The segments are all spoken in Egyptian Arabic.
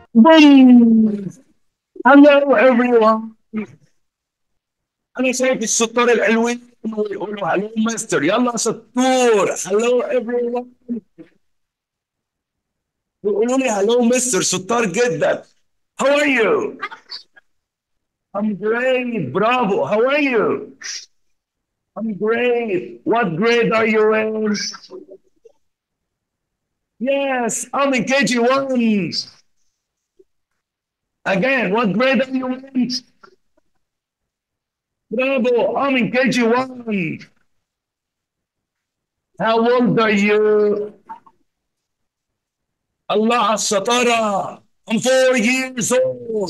بوم هلو everyone انا شايف الشطار الحلوين ويقولوا هلو مستر يلا شطور هلو everyone يقولوا لي هلو مستر شطار جدا how are you I'm great bravo how are you I'm great what grade are you in yes I'm in KG1 Again, what grade are you in? Bravo, I'm in KG1. How old are you? Allah Satara. I'm four years old.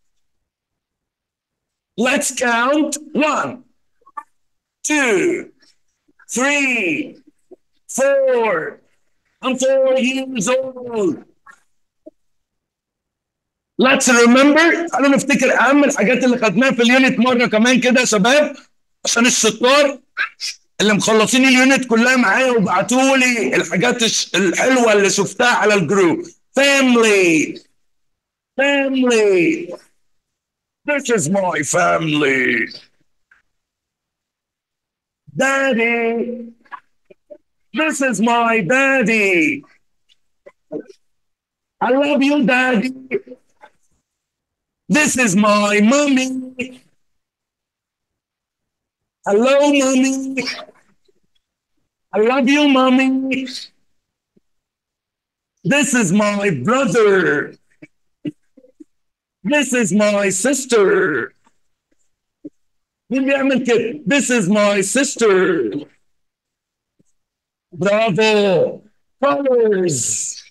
Let's count. One, two, three, four. I'm four years old. Let's remember تعالوا نفتكر اهم الحاجات اللي خدناها في اليونت مره كمان كده يا شباب عشان الشطار اللي مخلصين اليونت كلها معايا وبعتوا لي الحاجات الش- الحلوه اللي شفتها على الجروب family family this is my family daddy this is my daddy I love you daddy This is my mommy. Hello, mommy. I love you, mommy. This is my brother. This is my sister. مين بيعمل كده؟ This is my sister. Bravo. Colors.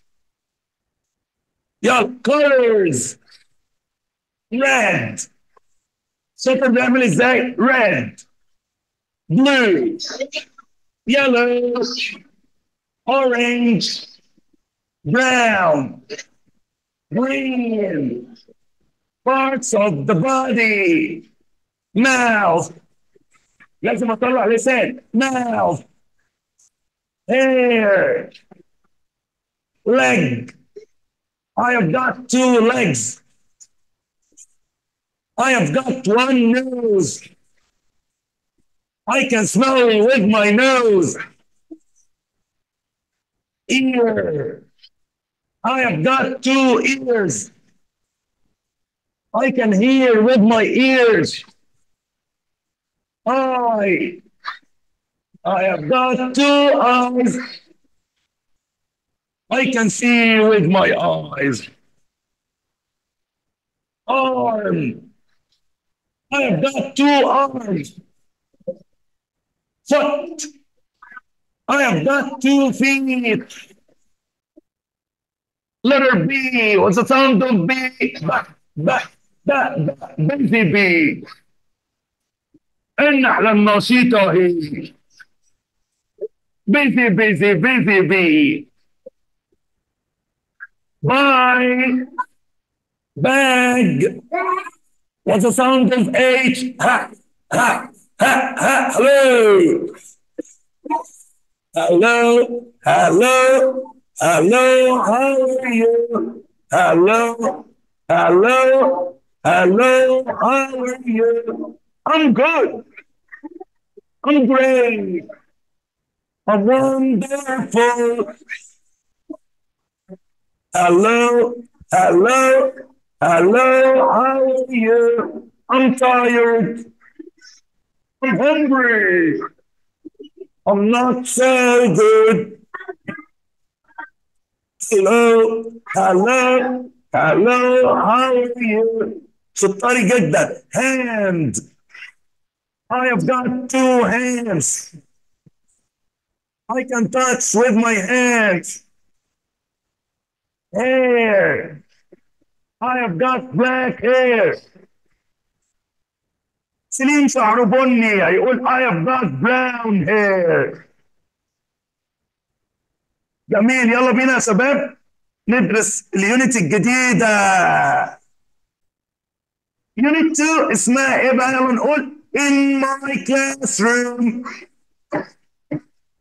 يلا colors. red شايف بيعمل ازاي red blue yellow orange brown green parts of the body mouth لازم اطلع لسان mouth hair leg I have got two legs I have got one nose. I can smell with my nose. Ear. I have got two ears. I can hear with my ears. Eye. I have got two eyes. I can see with my eyes. Arm. I have got two arms. Foot. I have got two feet. Letter B. What's the sound of B? Ba, ba, ba, ba, busy bee. النحلة النشيطة هي. Busy, busy, busy bee. Bye. Bag. What's the sound of H? Ha, ha, ha, ha. Hello. Hello. Hello. Hello. How are you? Hello. Hello. Hello. How are you? I'm good. I'm great. I'm wonderful. Hello. Hello. Hello. How are you? I'm tired. I'm hungry. I'm not so good. Hello. Hello. Hello. How are you? شطاري جدا. Hand. I have got two hands. I can touch with my hands. Hair. I have got black hair. سليم شعره بني هيقول I have got brown hair. جميل يلا بينا يا شباب ندرس اليونت الجديدة. يونت 2 اسمها ايه بقى يلا نقول in my classroom.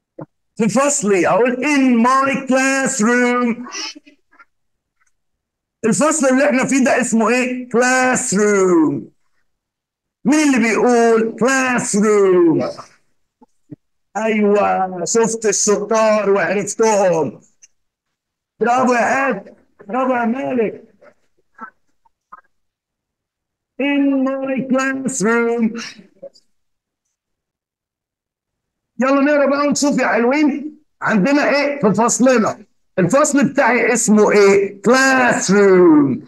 في فصلي اقول in my classroom. الفصل اللي احنا فيه ده اسمه ايه كلاس روم مين اللي بيقول كلاس روم ايوه شفت الشطار وعرفتهم برافو يا هاد برافو يا مالك in my classroom يلا نقرا بقى ونشوف يا حلوين عندنا ايه في فصلنا الفصل بتاعي اسمه ايه classroom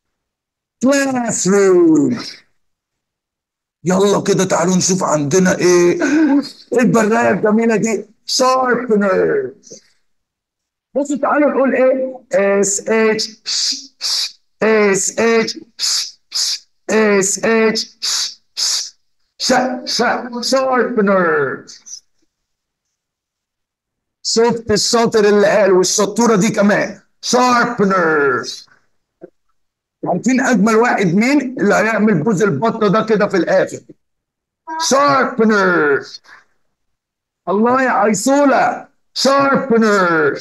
classroom يلا كده تعالوا نشوف عندنا ايه ايه البرايه الجميله دي sharpener بصوا تعالوا نقول ايه اس اتش اس اتش اس اتش ش ش sharpener شفت الشاطر اللي قال والشطوره دي كمان sharpener عارفين اجمل واحد مين اللي هيعمل بوز البطه ده كده في الاخر sharpener الله يا عيسوله sharpener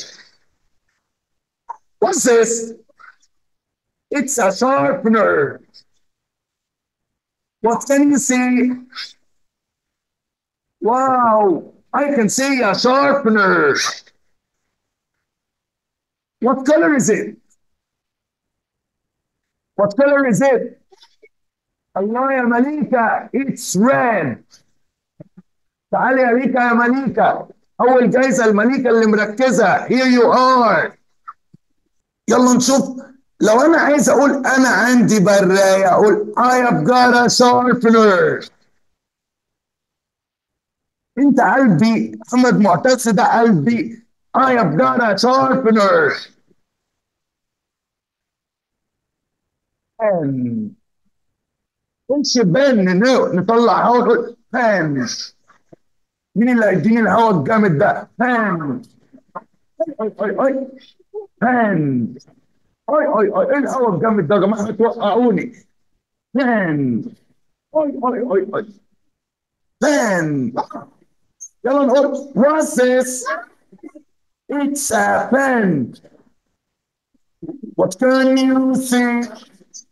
what's this it's a sharpener what can you see wow I can see a sharpener what color is it what color is it الله يا مليكة it's red تعالي يا ريكا يا مليكة أول جايزة المليكة اللي مركزة here you are يلا نشوف لو أنا عايز أقول أنا عندي براية أقول I have got a sharpener أنت قلبي محمد معتز ده قلبي I have got a sharpener pen قولش بن نطلع هوا نقول pen مين اللي هيديني الهوا الجامد ده؟ pen اي اي اي pen اي اي اي ايه الهوا الجامد ده يا جماعه توقعوني pen اي اي اي اي pen يلا نقول what's this? It's a pen. What can you see?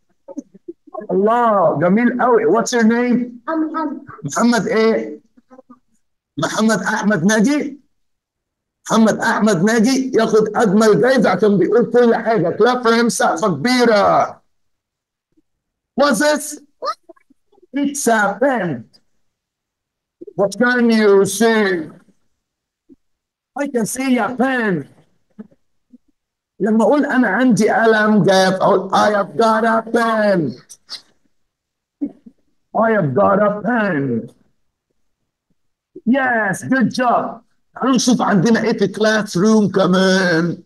الله جميل قوي what's your name محمد ايه محمد احمد ناجي محمد احمد ناجي ياخد اجمل جايزه عشان بيقول كل حاجه كلاب فريم سقفه كبيره what's this it's a pen what can you see I can see a pen لما اقول انا عندي قلم جاف اقول I have got a pen I have got a pen. Yes, good job. تعالوا نشوف عندنا ايه في كلاس روم كمان.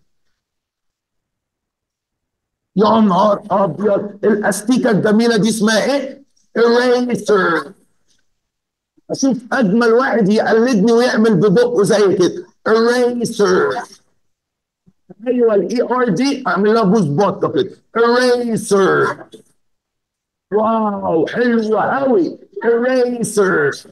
يا نهار ابيض الاستيكه الجميله دي اسمها ايه؟ eraser. اشوف اجمل واحد يقلدني ويعمل ببقه زي كده. eraser. ايوه الاي ار دي اعمل لها بوز بطه كده. eraser. واو حلوة قوي eraser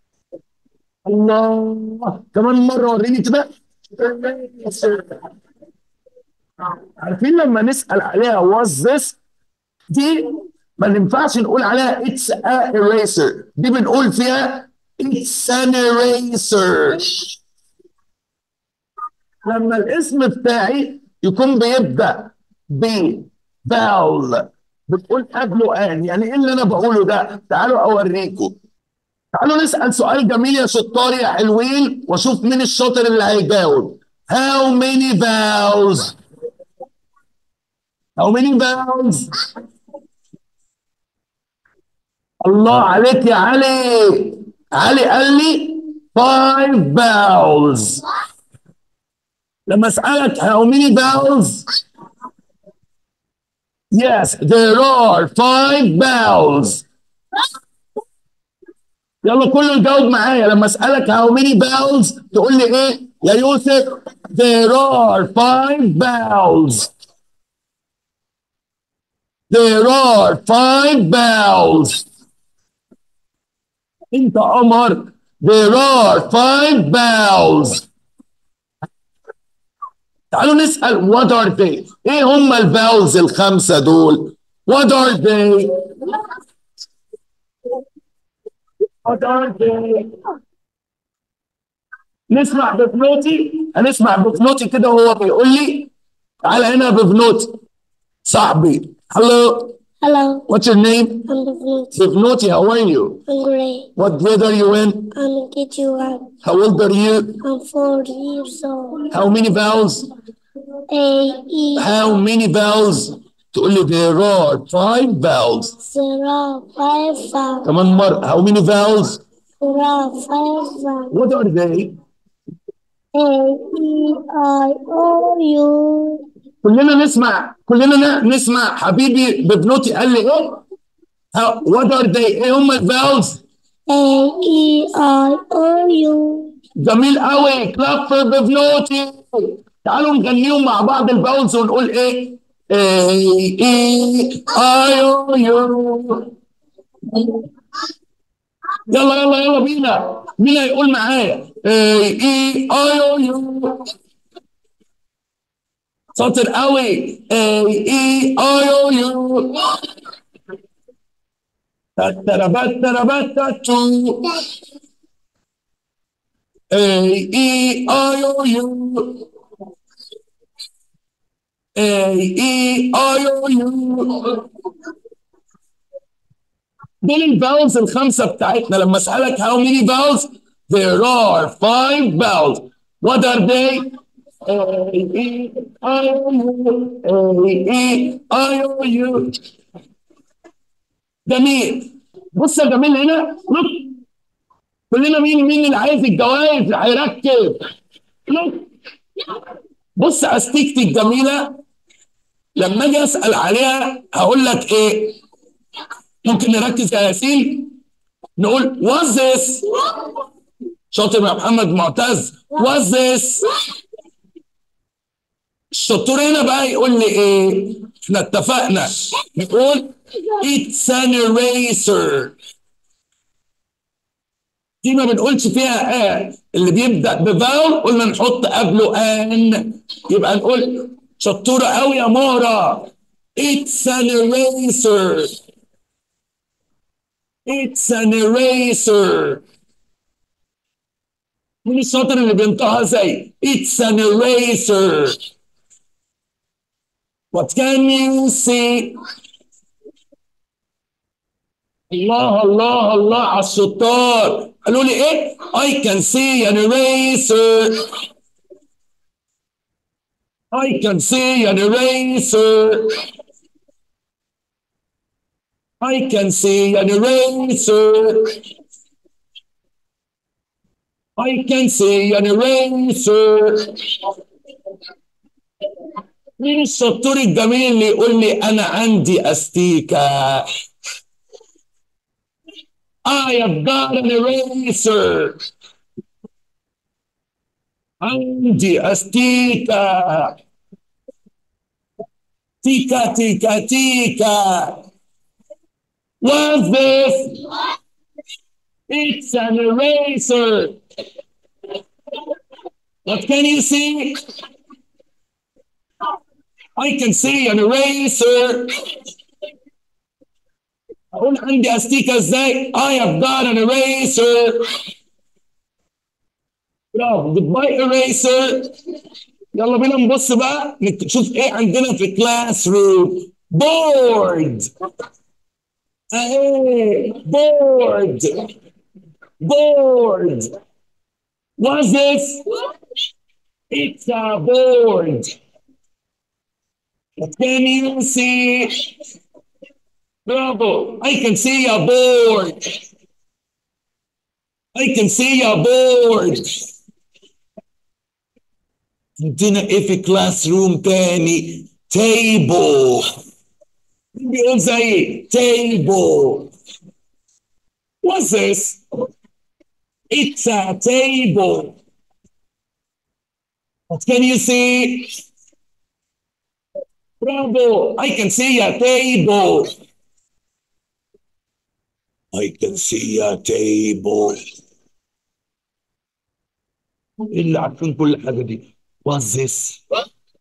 الله كمان مرة وريني كده eraser عارفين لما نسأل عليها was this دي ما ينفعش نقول عليها it's a eraser دي بنقول فيها it's an eraser لما الاسم بتاعي يكون بيبدأ ب vowel بتقول قبله ان يعني ايه اللي انا بقوله ده تعالوا اوريكم تعالوا نسال سؤال جميل يا شطار يا حلوين واشوف مين الشاطر اللي هيجاوب how many vowels how many vowels الله عليك يا علي علي قال لي five vowels لما اسالك how many vowels Yes, there are five vowels. يلا كله يجاوب معايا لما اسالك how many vowels تقول لي ايه يا يوسف there are five vowels there are five vowels انت قمر there are five vowels تعالوا نسأل what are they ايه هم الفاولز الخمسة دول what are they what are they نسمع بفنوتي هنسمع بفنوتي كده وهو بيقول لي تعالى هنا بفنوتي صاحبي hello Hello, what's your name I'm Bhavnoti. بفنوتي how are you I'm great. what grade are you in I'm in KG1. how old are you I'm four years old. how many vowels A, E, how many vowels تقول لي there are five vowels zero, five, five, كمان مرة how many vowels zero, five, five. what are they A, E, I, O, U. كلنا نسمع كلنا ن- نسمع حبيبي ببنوتي قال لي ايه How- what are they ايه هم الفاولز A, E, I, O, U. جميل قوي كلاب في ببنوتي تعالوا نغنيهم مع بعض الفاولز ونقول ايه اي اي اي او يو يلا يلا يلا بينا مين هيقول معايا اي اي اي او يو شاطر قوي اي اي اي او يو تربت تربت تاتو اي اي اي او يو اي اي اي او يو دول الفاولز الخمسه بتاعتنا لما اسالك how many vowels there are five vowels what are they A E I O U A E I O U جميل بص يا جميل هنا نط كلنا مين مين اللي عايز الجوائز هيركز نط بص استيكتي الجميله لما اجي اسال عليها هقول لك ايه ممكن نركز يا ياسين نقول was this شاطر يا محمد معتز was this الشطور هنا بقى يقول لي ايه احنا اتفقنا نقول it's an eraser دي ما بنقولش فيها اه اللي بيبدا بفاول قلنا نحط قبله ان يبقى نقول شطوره قوي يا مورا it's an eraser It's an eraser. مين الشاطر اللي بينطقها زي It's an eraser. What can you see? الله الله الله على الشطار قالوا لي ايه؟ I can see an eraser. I can see an eraser. I can see an eraser. I can see an eraser. مين الشطور الجميل اللي يقول لي أنا عندي أستيكة؟ I have got an eraser. عندي أستيكة. تيكا تيكا تيكا. What's this? It's an eraser. What can you see? I can see an eraser. أقول عندي أستيكة إزاي؟ I have got an eraser. برافو goodbye eraser. يلا بينا نبص بقى نشوف إيه عندنا في كلاس روم. board. اهي board board what's this it's a board can you see bravo I can see a board I can see a board عندنا ايه في كلاس روم تاني table بيقول زي table. What's this? It's a table. What can you see? Bravo! I can see a table. I can see a table. إيه اللي عارفين كل حاجة دي؟ What's this?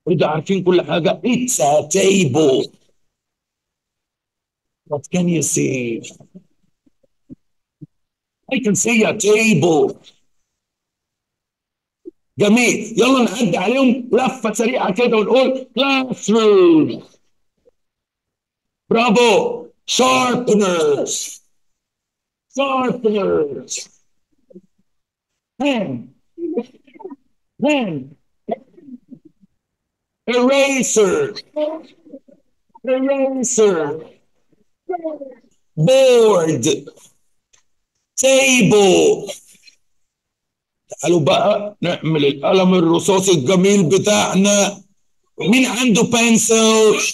وده عارفين كل حاجة it's a table what can you see I can see a table جميل يلا نعدي عليهم لفة سريعة كده ونقول classroom برافو sharpeners sharpeners pen pen eraser eraser board table تعالوا بقى نعمل القلم الرصاصي الجميل بتاعنا مين عنده بنسل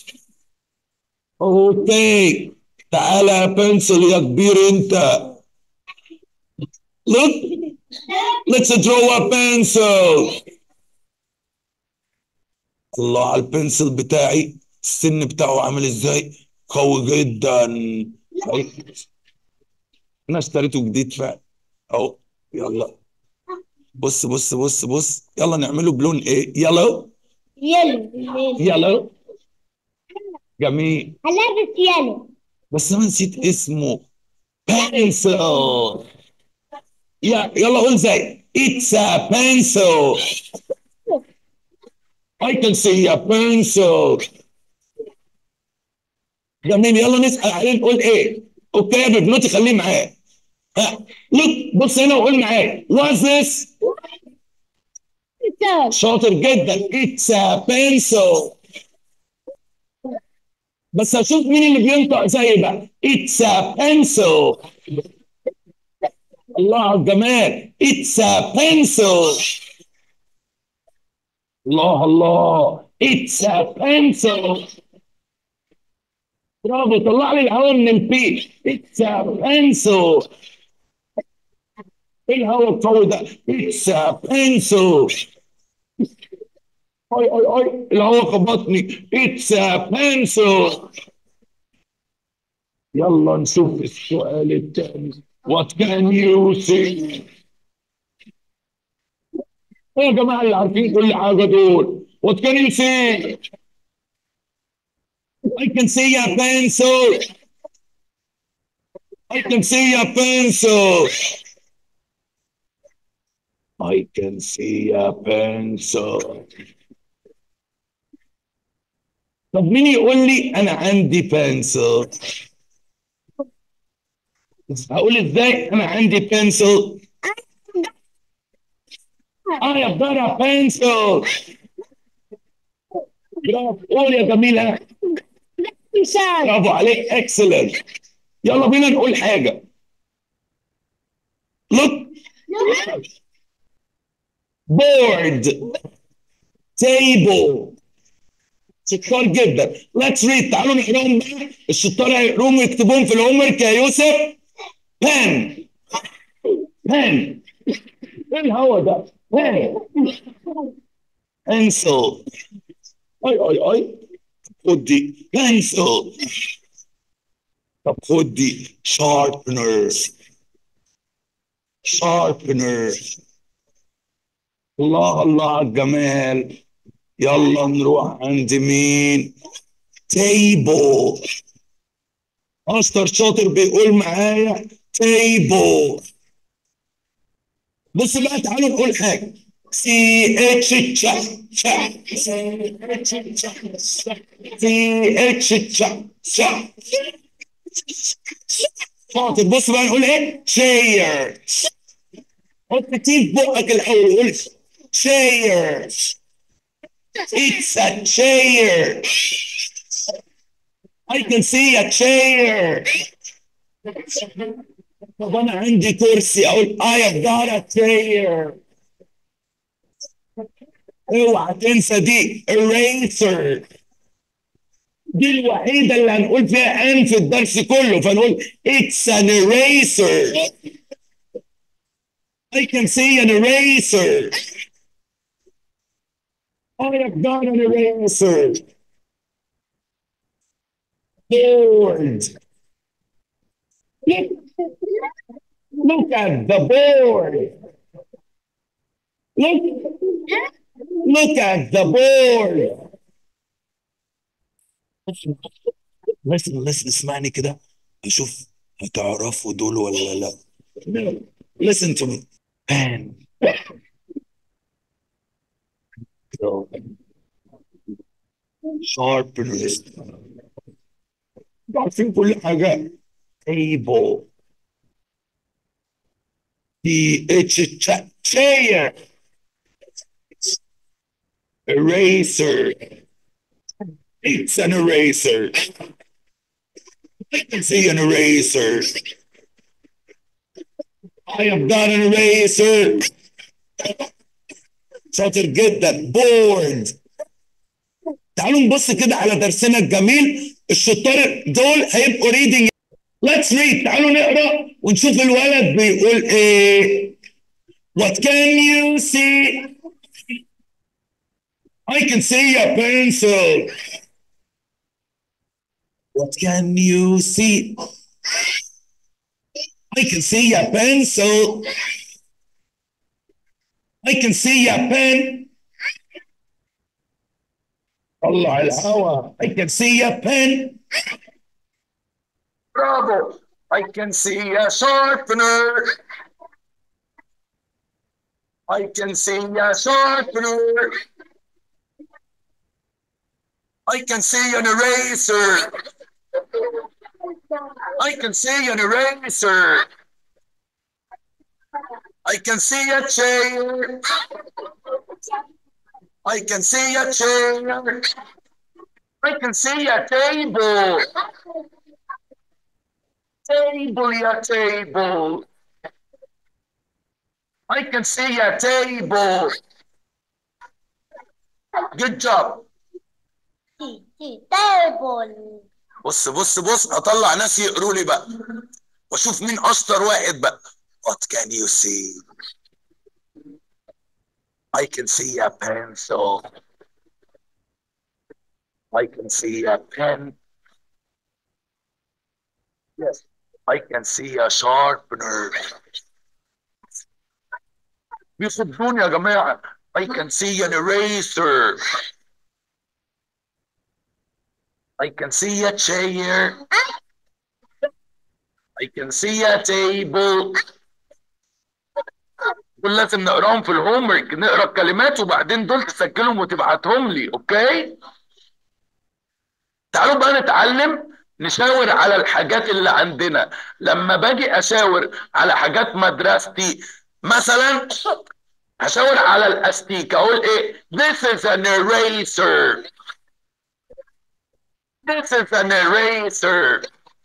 اوكي تعالى يا بنسل يا كبير انت look let's draw a pencil الله على البنسل بتاعي السن بتاعه عامل ازاي قوي جدا انا اشتريته جديد فعلا اهو يلا بص بص بص بص يلا نعمله بلون ايه يلو يلو يلو جميل هلبس يلو بس انا نسيت اسمه بنسل يا يلا قول زي It's a pencil I can see a pencil جميل يلا نسأل عليه نقول ايه اوكي يا بنوتي خليه معايا ها look بص هنا وقول معايا what's this شاطر جدا It's a pencil بس اشوف مين اللي بينطق زي بقى It's a pencil الله على الجمال It's a pencil الله الله It's a pencil برافو طلع لي الهواء من البي It's a pencil ايه الهواء القوي ده It's a pencil اي اي اي الهواء خبطني It's a pencil يلا نشوف السؤال الثاني What can you see ايه يا جماعة اللي عارفين كل حاجة دول What can you see I can see a pencil I can see a pencil I can see a pencil طب مين يقول لي انا عندي بنسل هقول ازاي انا عندي بنسل I have got a pencil برافو قول يا جميلة برافو عليك اكسلنت يلا بينا نقول حاجة look board table شطار جدا let's read تعالوا نقراهم بقى الشطار هيقروهم ويكتبوهم في الهوم ورك يا يوسف pen pen ايه الهوا ده pen pencil اي اي اي خد دي pencil طب خد دي sharpener sharpener الله الله على الجمال يلا نروح عند مين تيبل أشطر شاطر بيقول معايا تيبل بص بقى تعالوا نقول حاجة سي اتش تشا تشا سي اتش تشا سي اتش تشا تشا شاطر بص بقى نقول ايه شير حط تي في بقك الاول قول شير It's a chair. I can see a chair. طب أنا عندي كرسي أقول I have got a chair. اوعى تنسى دي eraser. دي الوحيدة اللي هنقول فيها ان في الدرس كله فنقول it's an eraser. I can see an eraser. I have got an eraser. Board. Look, look at the board. Look, look at the board. بس بس اسمعني كده اشوف هتعرفوا دول ولا لا No. Listen to me. Pen. So, sharpeners. عارفين كل حاجة. Table. T H cha- chair. Eraser. It's an eraser. I can see an eraser. I have got an eraser. شاطر جدا بورد تعالوا نبص كده على درسنا الجميل الشطار دول هيبقوا ريدنج Let's read تعالوا نقرا ونشوف الولد بيقول ايه What can you see? I can see a pencil. What can you see? I can see a pencil. I can see a pen. طلع الهواء. I can see a pen. Bravo. I can see a sharpener. I can see a sharpener. I can see an eraser. I can see an eraser. I can see a chair. I can see a chair. I can see a table. Table, yeah, table. I can see a table. Good job. table بص بص بص اطلع ناس يقروا لي بقى واشوف مين اشطر واحد بقى What can you see? I can see a pencil. I can see a pen. Yes. I can see a sharpener. بيصدوني يا جماعة. I can see an eraser. I can see a chair. I can see a table. دول لازم نقراهم في الهوم ورك نقرا الكلمات وبعدين دول تسجلهم وتبعتهم لي اوكي تعالوا بقى نتعلم نشاور على الحاجات اللي عندنا لما باجي اشاور على حاجات مدرستي مثلا هشاور على الاستيك اقول ايه this is an eraser this is an eraser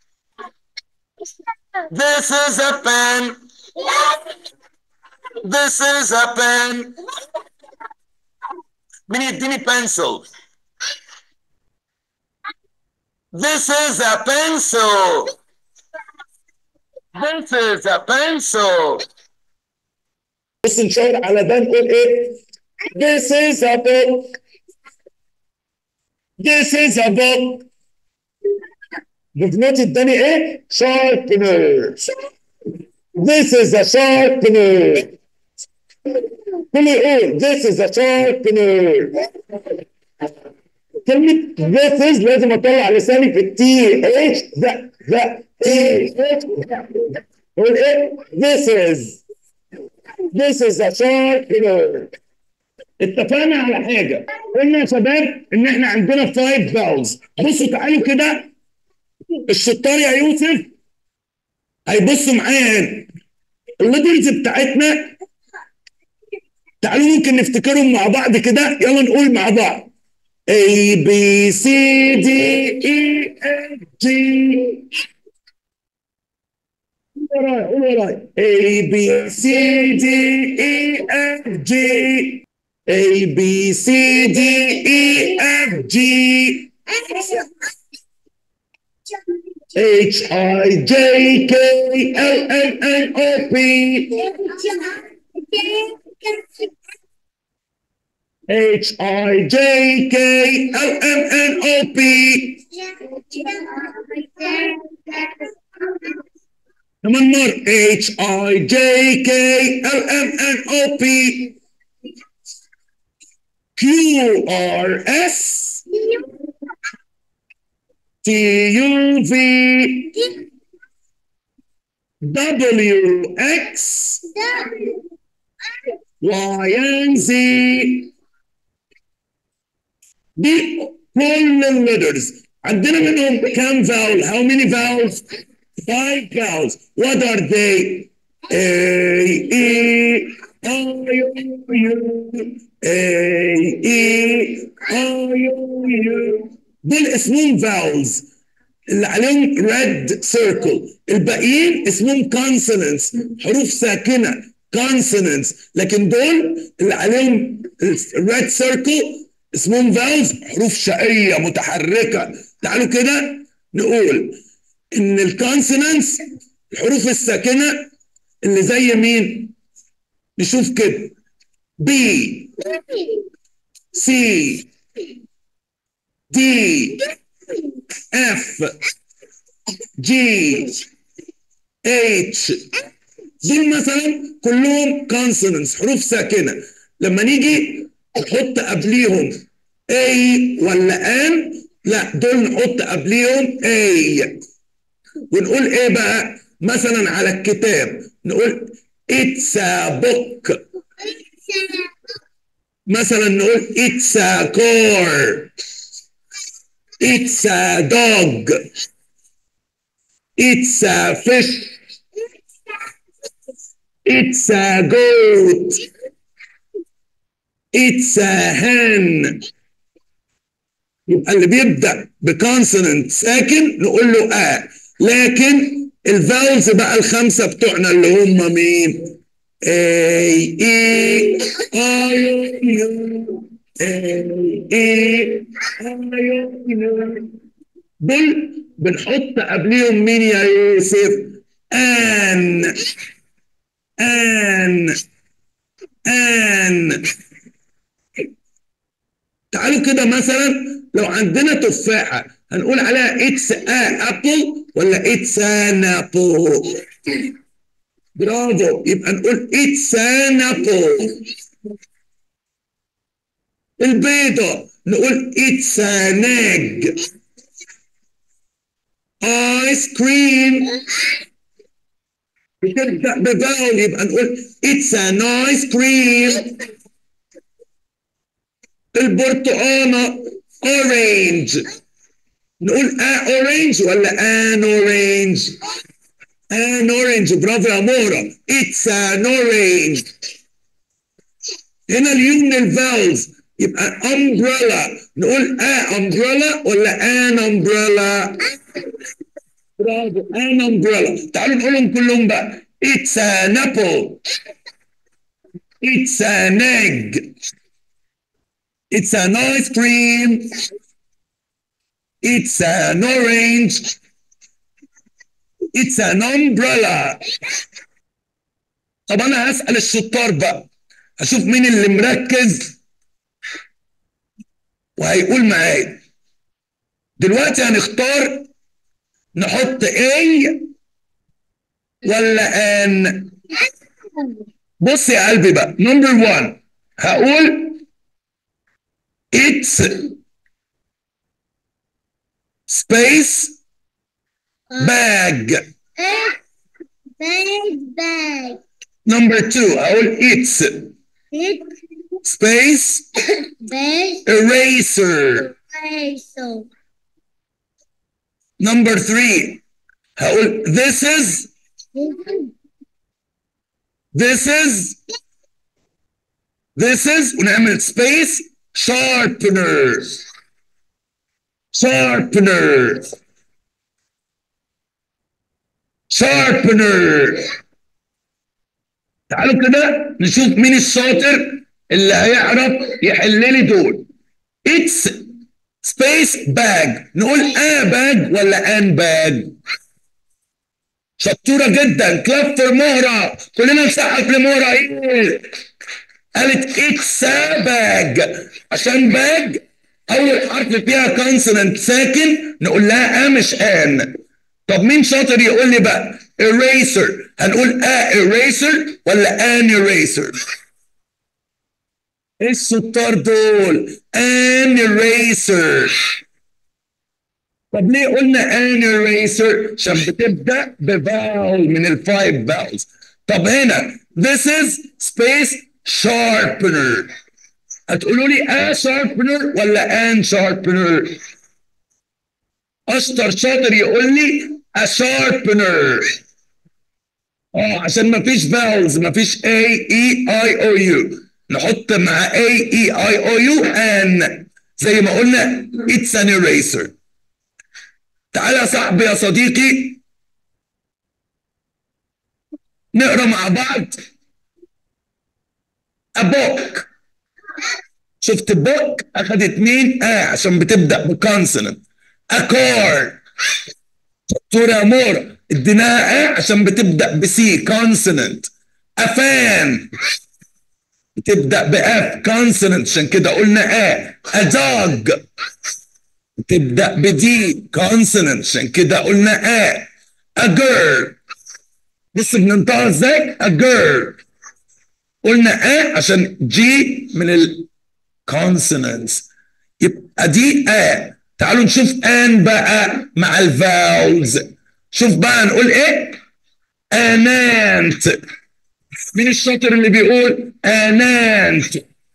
this is a pen this is a pen مين يديني pencil This is a pencil. This is a pencil. بص نشاور على ده نقول ايه؟ This is a book. This is a book. دفنات اداني ايه؟ sharpener. This is a sharpener. كل يقول this is a sharpener. كلمة this is لازم اطلع لساني في التي ايش ذا ذا ايش قول ايه this is this is a sharpener اتفقنا على حاجة قلنا يا شباب ان احنا عندنا five vowels بصوا تعالوا كده الشطار يا يوسف هيبصوا معايا هنا الليترز بتاعتنا تعالوا ممكن نفتكرهم مع بعض كده يلا نقول مع بعض A B C D E F G وراي قول وراي A B C D E F G A B C D E F G H I J K L M N O P H I J K L M N O P كمان مرة H I J K L M N O P Q R S تي يو في دبليو اكس واي ان زي دي كل الليترز عندنا منهم كام فاول how many vowels five vowels what are they A E I O U A E I O U دول اسمهم vowels اللي عليهم red circle الباقيين اسمهم consonants حروف ساكنة consonants لكن دول اللي عليهم red circle اسمهم vowels حروف شقية متحركة تعالوا كده نقول ان الكونسونانتس الحروف الساكنة اللي زي مين نشوف كده B C D F G H دول مثلا كلهم كونسونانتس حروف ساكنة لما نيجي نحط قبليهم A ولا N لا دول نحط قبليهم A ونقول ايه بقى مثلا على الكتاب نقول it's a book مثلا نقول it's a car it's a dog it's a fish it's a goat it's a hen يبقى اللي بيبدأ بكونسوننت ساكن نقول له اه لكن الفاولز بقى الخمسة بتوعنا اللي هم مين؟ A E I O U A E I O U دول بنحط قبليهم مين يا يوسف؟ آن آن آن تعالوا كده مثلا لو عندنا تفاحة هنقول عليها اتس ا ابل ولا اتس ان ابل برافو يبقى نقول اتس ان ابل البيضة نقول اتس ان ايج ايس كريم بتبدأ بفاول يبقى نقول اتس ان ايس كريم البرتقانة اورينج نقول ا اورينج ولا ان اورينج ان اورينج برافو يا مورا اتس ان اورينج هنا اليو من الفاولز يبقى امبريلا نقول ا امبريلا ولا ان امبريلا برافو ان امبريلا تعالوا نقولهم كلهم بقى اتس ان ابل اتس ان egg It's an ice cream. It's an orange. It's an umbrella. طب انا هسأل الشطار بقى اشوف مين اللي مركز وهيقول معايا دلوقتي هنختار نحط A ولا ان بص يا قلبي بقى نمبر 1 هقول it's space bag Bag, bag. number two هقول it's It, space bag, eraser pencil. number three هقول this is this is this is ونعمل space sharpener sharpener sharpener تعالوا كده نشوف مين الشاطر اللي هيعرف يحل لي دول اتس سبيس باج نقول ا باج ولا ان باج شطوره جدا كلاب فور مهره كلنا نسقف لمهره ايه قالت اتس باج عشان باج اول حرف فيها كونسونانت ساكن نقول لها ا مش ان طب مين شاطر يقول لي بقى eraser هنقول ا eraser ولا ان eraser ايه الشطار دول ان eraser طب ليه قلنا ان eraser عشان بتبدا بفاول من الفايف فاولز طب هنا this is space sharpener هتقولوا لي a sharpener ولا an sharpener اشطر شاطر يقول لي a sharpener اه عشان ما فيش فاولز ما فيش a e i o u نحط مع a e i o u an زي ما قلنا it's an eraser تعالى يا صاحبي يا صديقي نقرا مع بعض a book شفت book اخذ اتنين اه عشان بتبدا بكونسوننت a car دكتورة يا مورا اديناها اه عشان بتبدا بسي كونسوننت a fan بتبدا باف كونسوننت عشان كده قلنا اه a dog تبدا بدي كونسوننت عشان كده قلنا اه a girl بص بننطقها ازاي a girl قلنا اه عشان جي من الكونسوننتس يبقى دي اه تعالوا نشوف ان بقى مع الفاولز شوف بقى نقول ايه انانت مين الشاطر اللي بيقول انانت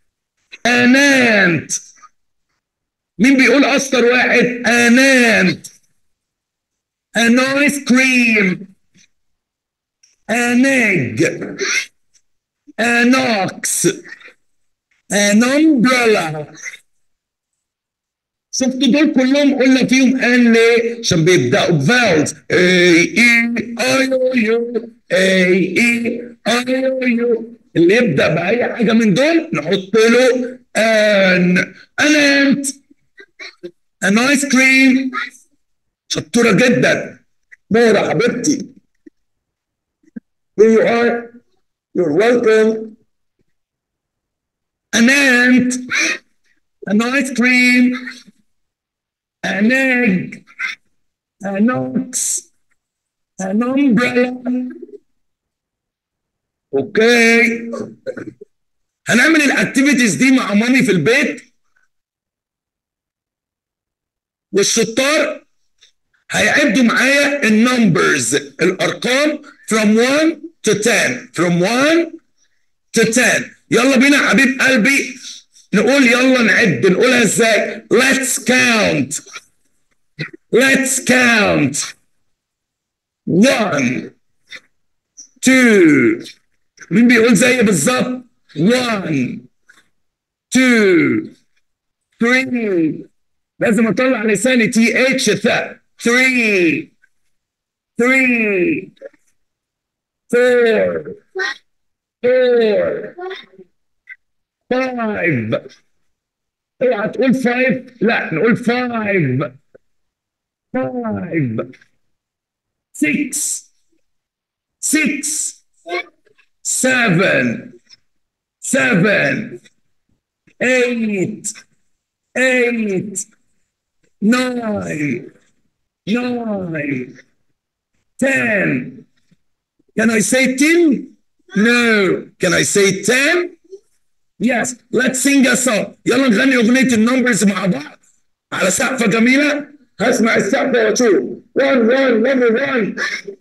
انانت مين بيقول اشطر واحد انانت an ice cream an egg an ox an umbrella شفت دول كلهم قلنا فيهم ان ليه؟ عشان بيبداوا بفاولز اي اي اي او يو اي اي اي او يو اللي يبدا باي حاجه من دول نحط له ان انت an ice cream شطوره جدا نورة حبيبتي Here you are. You're welcome. An ant, an ice cream, an egg, an ox, an umbrella. اوكي هنعمل الاكتيفيتيز دي مع مامي في البيت والشطار هيعدوا معايا النمبرز الارقام from 1 to 10 from 1 to 10 يلا بينا يا حبيب قلبي نقول يلا نعد نقولها ازاي let's count let's count 1 2 مين بيقول زي بالظبط 1 2 3 لازم اطلع لساني تي اتش 3 3 four, four, five. اوعى تقول فايف لا نقول فايف فايف six six seven seven eight eight nine nine ten Can I say 10? No. Can I say 10? Yes. Let's sing a song. يلا نغني أغنية النمبرز مع بعض على سقفة جميلة. هسمع السقفة وأشوف. 1 1 number 1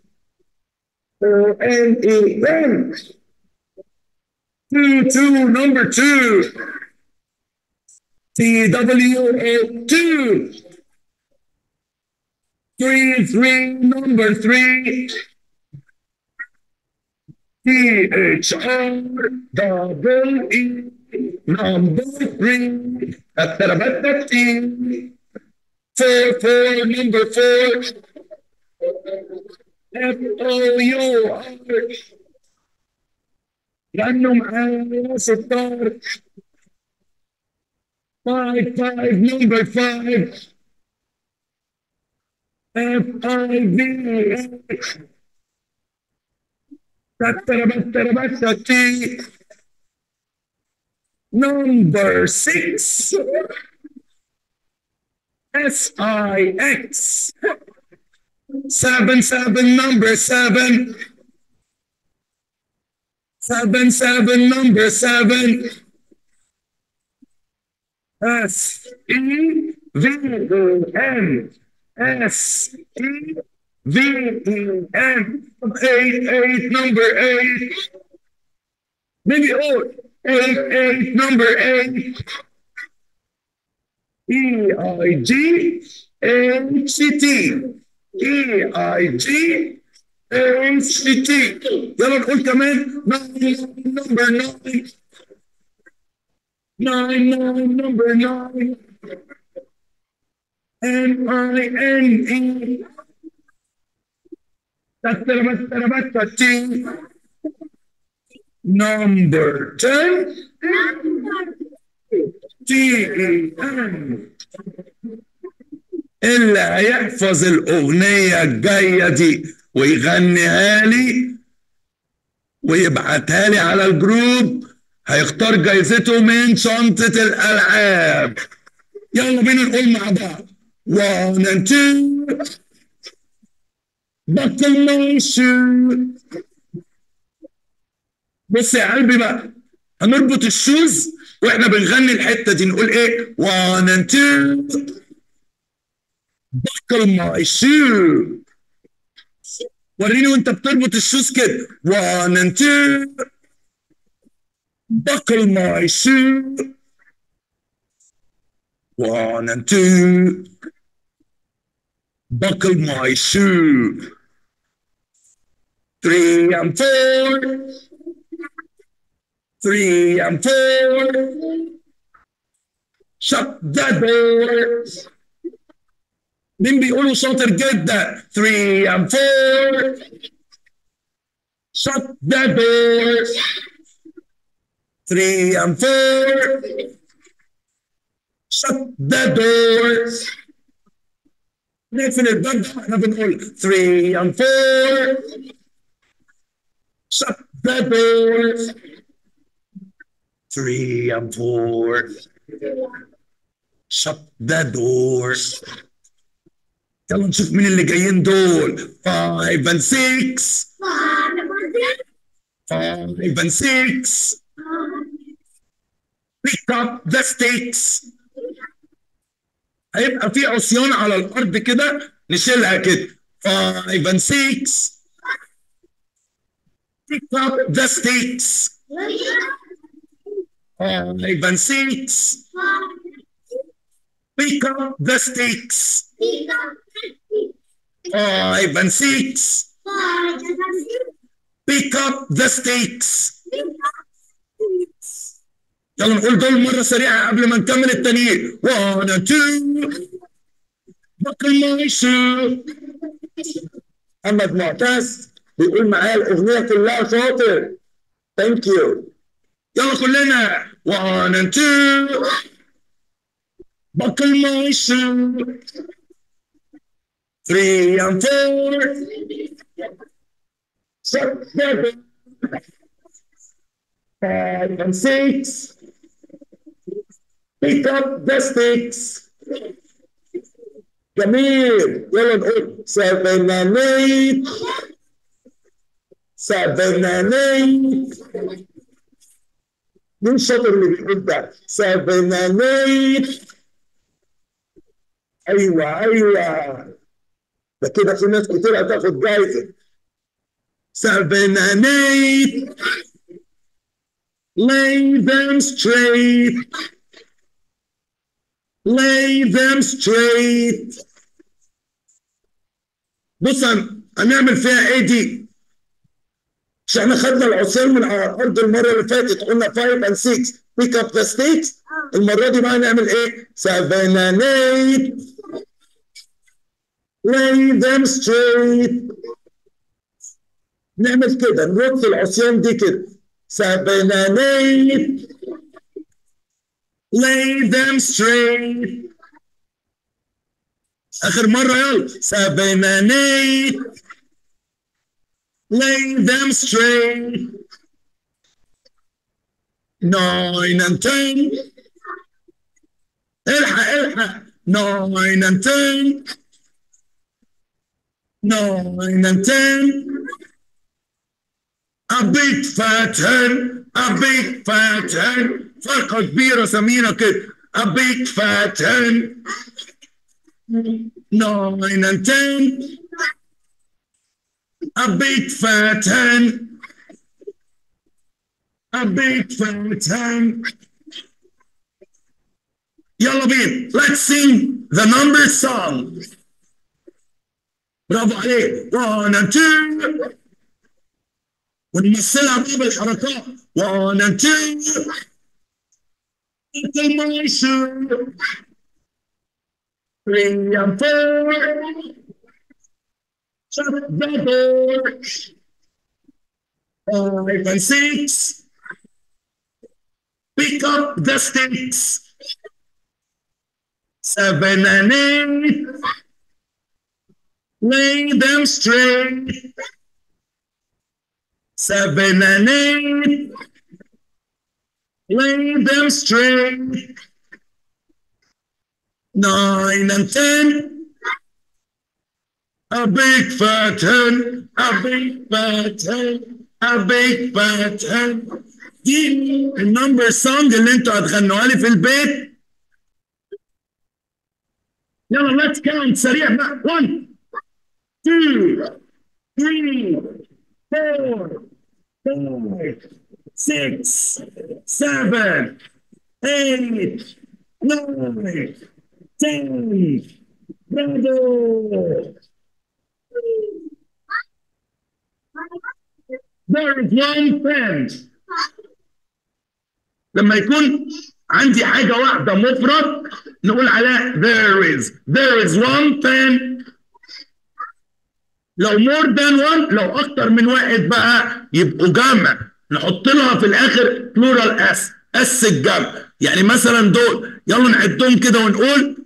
O N E N 2 2 number 2 T W O 2 3 3 number 3 T H R double E number three. T. Four four number four. F O U R. غنوا معايا يا ستار. Five five number five. F I V. T. Number six. S I X. Seven, seven, number seven. Seven, seven, number seven. S E V O N. S E V E N eight eight number eight maybe oh eight eight number eight E I G H C T E I G H C T يلا نقول كمان nine number nine nine nine number nine N I N E T number ten T E N اللي هيحفظ الأغنية الجاية دي ويغنيها لي ويبعتها لي على الجروب هيختار جايزته من شنطة الألعاب يلا بينا نقول مع بعض one and two buckle my shoe بص يا قلبي بقى هنربط الشوز واحنا بنغني الحتة دي نقول ايه one and two buckle my shoe وريني وانت بتربط الشوز كده one and two buckle my shoe one and two buckle my shoe three and four three and four shut the door مين بيقولوا شاطر جدا three and four shut the door three and four shut the door نقفل الباب ده احنا بنقول three and four shut the door three and four shut the door يلا نشوف مين اللي جايين دول five and six five and six pick up the sticks هيبقى في عصيان على الارض كده نشيلها كده five and six pick up the sticks five and six pick up the sticks five and six pick up the sticks يلا نقول دول مرة سريعة قبل ما نكمل التانيين one and two buckle my shoe محمد معتز بيقول معايا الأغنية كلها شاطر ثانك يو يلا كلنا one and two buckle my shoe three and four seven five and six pick up the sticks جميل يلا نقول seven and eight seven and eight مين شاطر اللي بيقول ده seven and eight ايوه ايوه ده كده في ناس كتير هتاخد جايزه seven and eight lay them straight lay them straight بص هن- هنعمل فيها ايه دي مش احنا خدنا العصيان من على الارض المره اللي فاتت قلنا 5 and 6 pick up the sticks المره دي بقى نعمل ايه 7 and 8 lay them straight نعمل كده نرد العصيان دي كده 7 and 8 lay them straight آخر مرة يلا 7 and 8 lay them straight 9 and 10 الحق الحق 9 and 10 9 and 10 a big fat hen a big fat hen فرقة كبيرة سمينة كده a big fat hen nine and ten. A big fat hen. A big fat hen. يلا بينا let's sing the number song برافو عليك one and two ونمثلها بقى بالحركات one and two Little my shoe three and four shut the door five and six pick up the sticks seven and eight, lay them straight. Seven and eight, lay them straight. Nine and ten, a big fat hen, a big fat hen, a big fat hen. دي النمبر سونج اللي انتوا هتغنوها لي في البيت يلا let's count سريع بقى 1 2 3 4 5 6 7 8 9 10 bravo there is one pen لما يكون عندي حاجة واحدة مفرد نقول عليها there is there is one pen لو more than one لو أكتر من واحد بقى يبقوا جمع نحط لها في الآخر plural s s الجمع يعني مثلا دول يلا نعدهم كده ونقول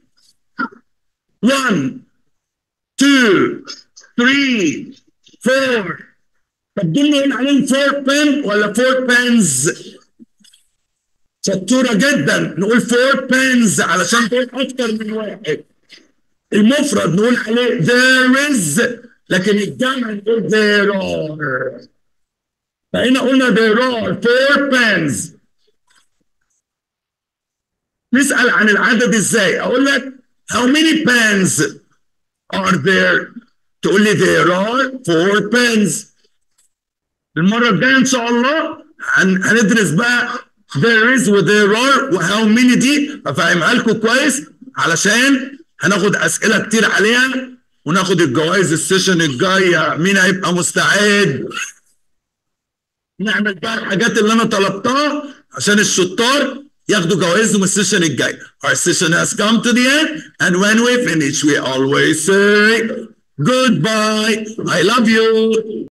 1 2 3 4 طب دول نقول عليهم 4 pen ولا 4 pens شطورة جدا نقول فور بينز علشان دول أكتر من واحد المفرد نقول عليه there is لكن الجمع نقول there are فهنا قلنا there are four pens نسأل عن العدد ازاي أقول لك how many pens are there تقول لي there are four pens المرة الجاية إن شاء الله هن... هندرس بقى there is و there are و how many دي هفهمها لكم كويس علشان هناخد أسئلة كتير عليها وناخد الجوائز السيشن الجاية مين هيبقى مستعد نعمل بقى الحاجات اللي أنا طلبتها عشان الشطار ياخدوا جوائزهم السيشن الجاي Our session has come to the end and when we finish we always say goodbye I love you